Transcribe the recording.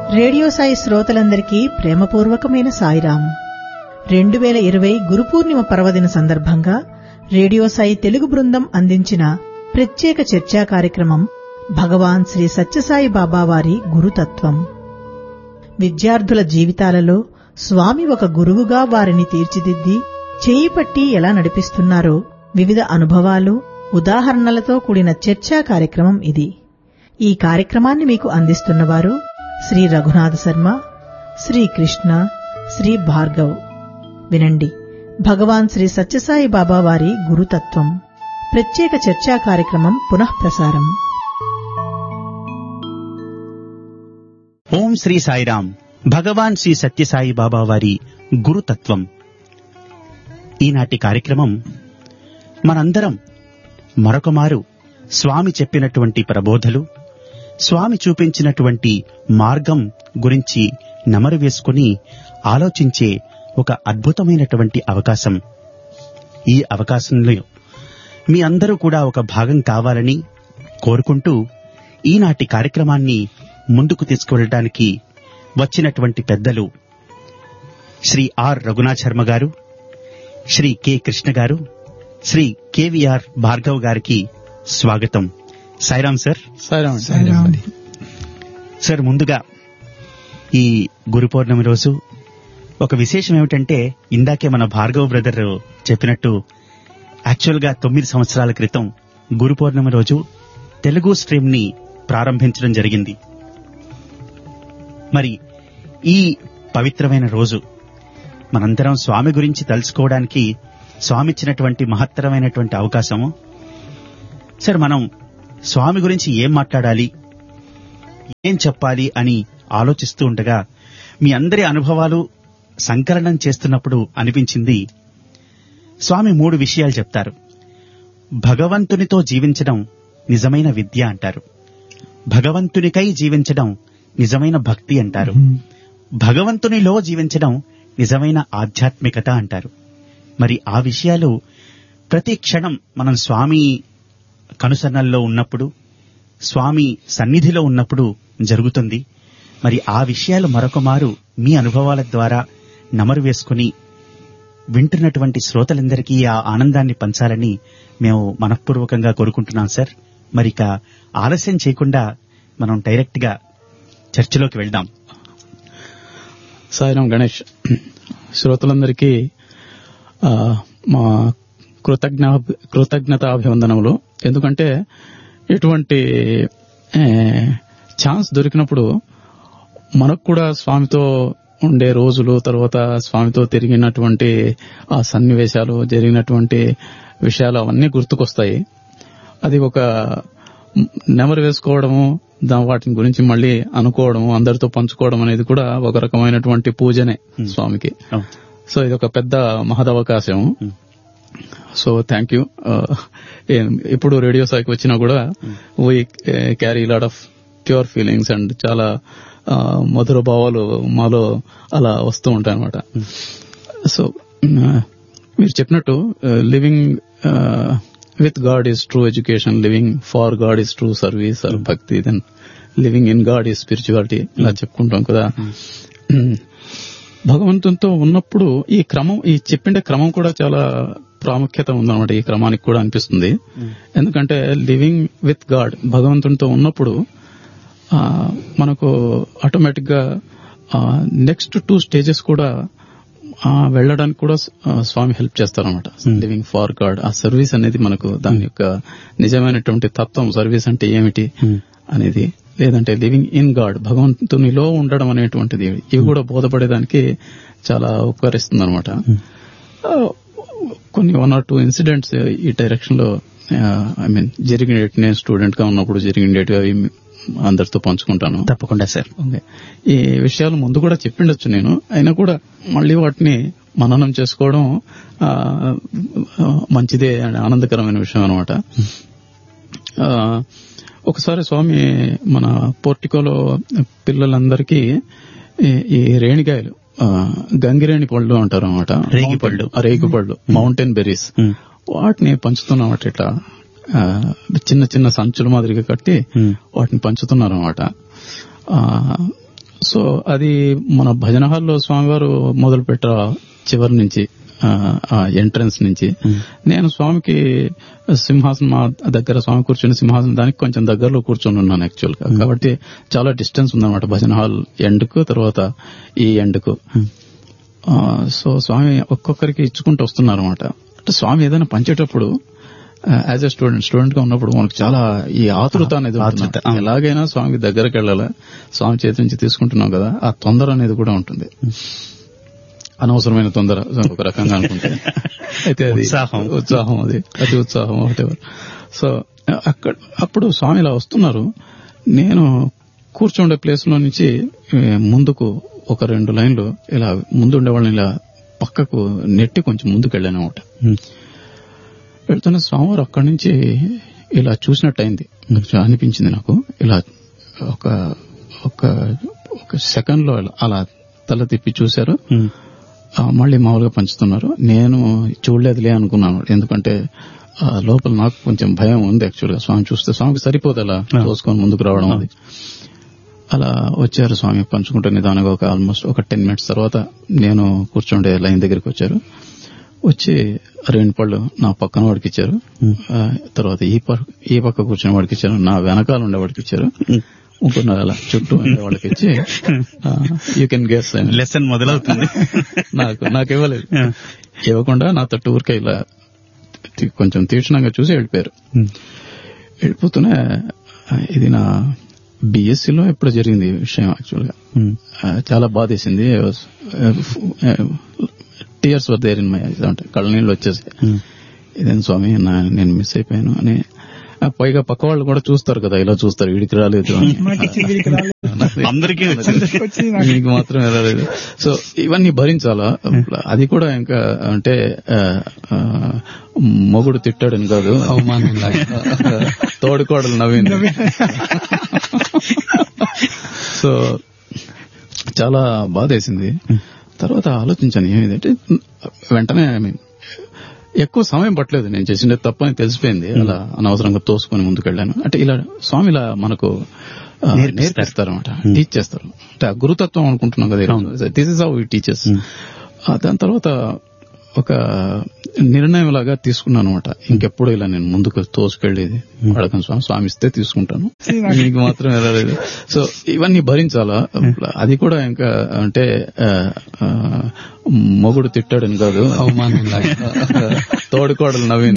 Radio Sai శ్రోతలందరికీ ప్రేమపూర్వకమైన సాయిరాం రెండు వేల ఇరవై గురు పూర్ణిమ పర్వదిన సందర్భంగా రేడియో సాయి తెలుగు బృందం అందించిన ప్రత్యేక చర్చా కార్యక్రమం భగవాన్ శ్రీ సత్యసాయి బాబా వారి గురుతత్వం విద్యార్థుల జీవితాలలో స్వామి ఒక గురువుగా వారిని తీర్చిదిద్ది చేయి పట్టి ఎలా నడిపిస్తున్నారో వివిధ అనుభవాలు ఉదాహరణలతో కూడిన చర్చా కార్యక్రమం ఇది ఈ కార్యక్రమాన్ని మీకు అందిస్తున్నవారు శ్రీ రఘునాథ శర్మ శ్రీ కృష్ణ శ్రీ భార్గవ్ వినండి భగవాన్ శ్రీ సత్యసాయి బాబా వారి గురుతత్వం ప్రత్యేక చర్చా కార్యక్రమం పునఃప్రసారం ఓం శ్రీ సాయిరాం భగవాన్ శ్రీ సత్యసాయి బాబా వారి గురుతత్వం ఈనాటి కార్యక్రమం మనందరం మరొకమారు స్వామి చెప్పినటువంటి ప్రబోధలు స్వామి చూపించినటువంటి మార్గం గురించి నమరు వేసుకుని ఆలోచించే ఒక అద్భుతమైనటువంటి అవకాశం ఈ అవకాశంలో మీ అందరూ కూడా ఒక భాగం కావాలని కోరుకుంటూ ఈనాటి కార్యక్రమాన్ని ముందుకు తీసుకువెళ్ళడానికి వచ్చినటువంటి పెద్దలు శ్రీ ఆర్ రఘునాథ్ శర్మ గారు శ్రీ కె కృష్ణ గారు శ్రీ కెవిఆర్ భార్గవ్ గారికి స్వాగతం సాయిరాం సార్ సాయిరామ్ సార్ ముందుగా ఈ గురు పౌర్ణమి రోజు ఒక విశేషం ఏమిటంటే ఇందాకే మన భార్గవ్ బ్రదర్ చెప్పినట్టు యాక్చువల్ గా తొమ్మిది సంవత్సరాల క్రితం గురు పౌర్ణమి రోజు తెలుగు స్ట్రీమ్ ని ప్రారంభించడం జరిగింది మరి ఈ పవిత్రమైన రోజు మనందరం స్వామి గురించి తలుచుకోవడానికి స్వామి ఇచ్చినటువంటి మహత్తరమైనటువంటి అవకాశము సార్ మనం స్వామి గురించి ఏం మాట్లాడాలి ఏం చెప్పాలి అని ఆలోచిస్తూ ఉండగా మీ అందరి అనుభవాలు సంకలనం చేస్తున్నప్పుడు అనిపించింది స్వామి మూడు విషయాలు చెప్తారు భగవంతునితో జీవించడం నిజమైన విద్య అంటారు భగవంతునికై జీవించడం నిజమైన భక్తి అంటారు భగవంతునిలో జీవించడం నిజమైన ఆధ్యాత్మికత అంటారు మరి ఆ విషయాలు ప్రతి క్షణం మనం స్వామి కనుసన్నల్లో ఉన్నప్పుడు స్వామి సన్నిధిలో ఉన్నప్పుడు జరుగుతుంది మరి ఆ విషయాలు మరొక మారు మీ అనుభవాల ద్వారా నమరు వేసుకుని వింటున్నటువంటి శ్రోతలందరికీ ఆ ఆనందాన్ని పంచాలని మేము మనఃపూర్వకంగా కోరుకుంటున్నాం సార్ మరి ఇక ఆలస్యం చేయకుండా మనం డైరెక్ట్ గా చర్చలోకి వెళ్దాం సాయిరామ్ గణేష్ శ్రోతలందరికీ ఆ, మా కృతజ్ఞ కృతజ్ఞతాభివందనములు ఎందుకంటే ఇటువంటి ఏ, ఛాన్స్ దొరికినప్పుడు మనకు కూడా స్వామితో ఉండే రోజులు తర్వాత స్వామితో తిరిగినటువంటి ఆ సన్నివేశాలు జరిగినటువంటి విషయాలు అవన్నీ గుర్తుకొస్తాయి అది ఒక నెమరు వేసుకోవడము దా- వాటిని గురించి మళ్ళీ అనుకోవడము అందరితో పంచుకోవడం అనేది కూడా ఒక రకమైనటువంటి పూజనే స్వామికి అవును. సో ఇది ఒక పెద్ద మహదవకాశం సో థ్యాంక్ యూ ఇప్పుడు రేడియో సాయికి వచ్చినా కూడా we carry lot of pure feelings and చాలా ఆ, మధుర భావాలు మాలో అలా వస్తూ ఉంటాయి అనమాట సో మీరు చెప్పినట్టు living with God is true education living for God is true service or bhakti then living in God is spirituality ఇలా చెప్పుకుంటాం కదా భగవంతునితో ఉన్నప్పుడు ఈ క్రమం ఈ చెప్పిండే క్రమం కూడా చాలా ప్రాముఖ్యత ఉందన్నమాట ఈ క్రమానికి కూడా అనిపిస్తుంది ఎందుకంటే లివింగ్ విత్ గాడ్ భగవంతునితో ఉన్నప్పుడు ఆ, మనకు ఆటోమేటిక్ గా నెక్స్ట్ టూ స్టేజెస్ కూడా ఆ, వెళ్ళడానికి కూడా ఆ, స్వామి హెల్ప్ చేస్తారన్నమాట living for God uh service అనేది మనకు దాని యొక్క నిజమైనటువంటి తత్వం సర్వీస్ అంటే ఏమిటి అనేది లేదంటే లివింగ్ ఇన్ గాడ్ భగవంతునిలో ఉండడం అనేటువంటిది ఇవి కూడా బోధపడేదానికి చాలా ఉపకరిస్తుంది అనమాట కొన్ని వన్ ఆర్ టూ ఇన్సిడెంట్స్ ఈ డైరెక్షన్ లో ఐ మీన్ జరిగినట్టు నేను స్టూడెంట్ గా ఉన్నప్పుడు జరిగినట్టు అవి అందరితో పంచుకుంటాను తప్పకుండా సార్ ఓకే ఈ విషయాలు ముందు కూడా చెప్పిండొచ్చు నేను అయినా కూడా మళ్ళీ వాటిని మననం చేసుకోవడం ఆ, ఆ, మంచిదే అని ఆనందకరమైన విషయం అనమాట ఒకసారి స్వామి మన పోర్టికోలో పిల్లలందరికీ ఈ- ఈ రేణికాయలు ఆ, గంగిరేణి పళ్ళు అంటారు అనమాట రేగి పళ్ళు. రేగి పళ్ళు మౌంటైన్ బెర్రీస్ ఉమ్. వాటిని పంచుతున్నమాట ఇట్లా ఆ, చిన్న చిన్న సంచుల మాదిరిగా కట్టి Hmm. వాటిని పంచుతున్నారు అనమాట సో అది మన భజన హాల్లో స్వామివారు మొదలు పెట్ట చివరి నుంచి ఆ ఎంట్రన్స్ నుంచి నేను స్వామికి సింహాసనం మా దగ్గర స్వామి కూర్చుని సింహాసనం దానికి కొంచెం దగ్గరలో కూర్చొని ఉన్నాను యాక్చువల్ గా కాబట్టి చాలా డిస్టెన్స్ ఉందన్నమాట భజన హాల్ ఎండ్ కు తర్వాత ఈ ఎండ్ కు ఆ, సో స్వామి ఒక్కొక్కరికి ఇచ్చుకుంటూ వస్తున్నారు అనమాట అంటే స్వామి ఏదైనా పంచేటప్పుడు యాజ్ ఎ స్టూడెంట్ స్టూడెంట్ గా ఉన్నప్పుడు మనకు చాలా ఈ ఆతృత అనేది ఉంటుంది. ఆతృత, అవును. ఎలాగైనా స్వామి దగ్గరకు వెళ్ళాలా స్వామి చేతి నుంచి తీసుకుంటున్నాం కదా ఆ తొందర అనేది కూడా ఉంటుంది అనవసరమైన తొందర ఒక రకంగా అనుకుంటే అయితే అది ఉత్సాహం. ఉత్సాహం అది అతి ఉత్సాహం ఒకటి సో అక్కడ అప్పుడు స్వామి ఇలా వస్తున్నారు నేను కూర్చుండే ప్లేస్ లో నుంచి ఏ, ముందుకు ఒక రెండు లైన్లు ఇలా ముందు ఉండేవాళ్ళని ఇలా పక్కకు నెట్టి కొంచెం ముందుకు వెళ్ళాను అనమాట ఉమ్. వెళ్తున్న స్వామివారు అక్కడి నుంచి ఇలా చూసినట్టు అయింది అనిపించింది నాకు ఇలా ఒక ఒక ఒక సెకండ్ లో ఇలా- అలా తల తిప్పి చూశారు ఉమ్. ఆ, మళ్ళీ మామూలుగా పంచుతున్నారు నేను చూడలేదులే అనుకున్నాను ఎందుకంటే ఆ, లోపల నాకు కొంచెం భయం ఉంది యాక్చువల్ గా స్వామి చూస్తే స్వామికి సరిపోదు అలా తోసుకొని ముందుకు రావడం అది అలా వచ్చారు స్వామి పంచుకుంటే నిదానంగా ఒక ఆల్మోస్ట్ ఒక టెన్ మినిట్స్ తర్వాత నేను కూర్చుండే లైన్ దగ్గరికి వచ్చారు వచ్చి రెండు పళ్ళు నా పక్కన వాడికి ఇచ్చారు ఆ, తర్వాత ఈ పక్క ఈ పక్క కూర్చున్న వాడికి ఇచ్చారు నా వెనకాల ఉండే వాడికి ఇచ్చారు ఇంకొన్నారు అలా చుట్టూ ఉండే వాళ్ళకి ఇచ్చి యూ కెన్ గెస్ లెసన్ మొదలవుతుంది నాకు నాకు ఇవ్వలేదు ఇవ్వకుండా నా తట్టు ఊరికే ఇలా తి- కొంచెం తీక్షణంగా చూసి వెళ్ళిపోయారు ఉమ్. వెళ్ళిపోతూనే ఆ, ఇది నా బీఎస్సీలో ఎప్పుడు జరిగింది ఈ విషయం యాక్చువల్ గా ఉమ్. ఆ, చాలా బాధేసింది tears were there in my eyes అంటే కళ్ళ నీళ్ళు వచ్చేసి ఉమ్. ఇదేం స్వామి నా- నేను మిస్ అయిపోయాను అని ఆ, పైగా పక్క వాళ్ళు కూడా చూస్తారు కదా ఇలా చూస్తారు వీడికి రాలేదు అని అందరికీ వచ్చింది మీకు మాత్రం రాలేదు సో ఇవన్నీ భరించాలా అది కూడా ఇంకా అంటే ఆ, ఆ, మొగుడు తిట్టాడని కాదు అవమానం తోడుకోడలు నవ్వింది సో చాలా బాధేసింది తర్వాత ఆలోచించాను ఏమిటంటే వెంటనే ఐ మీన్ ఎక్కువ సమయం పట్టలేదు నేను చేసిన తప్పని తెలిసిపోయింది అలా అనవసరంగా తోసుకొని ముందుకెళ్ళాను అంటే ఇలా స్వామి ఇలా మనకు ఆ, నేర్పిస్తారు. నేర్పిస్తారు అనమాట టీచ్ చేస్తారు అంటే ఆ గురుతత్వం అనుకుంటున్నాం కదా దిస్ ఇస్ హౌ ఈ టీచర్స్ దాని తర్వాత ఒక నిర్ణయం లాగా తీసుకున్నాను అనమాట ఇంకెప్పుడు ఇలా నేను ముందుకు తోసుకెళ్ళేది అడగను స్వామి స్వామి ఇస్తే తీసుకుంటాను మీకు మాత్రం రాలేదు సో ఇవన్నీ భరించాలా అది కూడా ఇంకా అంటే ఆ, ఆ, మొగుడు తిట్టాడని కాదు అవమానం తోడుకోడలు నవ్వింది